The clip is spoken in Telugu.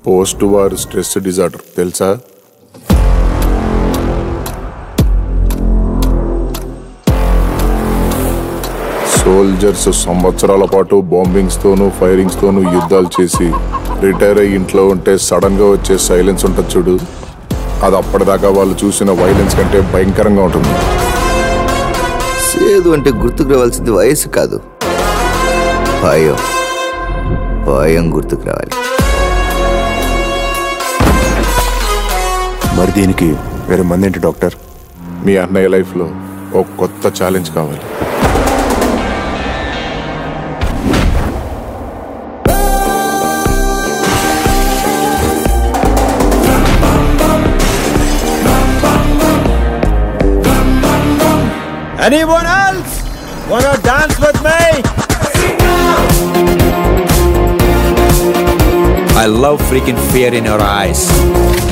పోస్ట్ వార్ స్ట్రెస్ డిజార్డర్ తెలుసా సోల్జర్స్ సంవత్సరాల పాటు బాంబింగ్స్ తోనూ ఫైరింగ్స్ తోనూ యుద్ధాలు చేసి రిటైర్ అయ్యి ఇంట్లో ఉంటే సడన్ గా వచ్చే సైలెన్స్ ఉంటుంది చూడు అది అప్పటిదాకా వాళ్ళు చూసిన వైలెన్స్ కంటే భయంకరంగా ఉంటుంది సేదు అంటే గుర్తుకు రావాల్సింది వయసు కాదు భయం భయం గుర్తుకు రావాలి మరి దీనికి వేరే మంది ఏంటి డాక్టర్ మీ అన్నయ్య లైఫ్లో ఒక కొత్త ఛాలెంజ్ కావాలి Anyone else? Wanna dance with me? I love freaking fear in your eyes.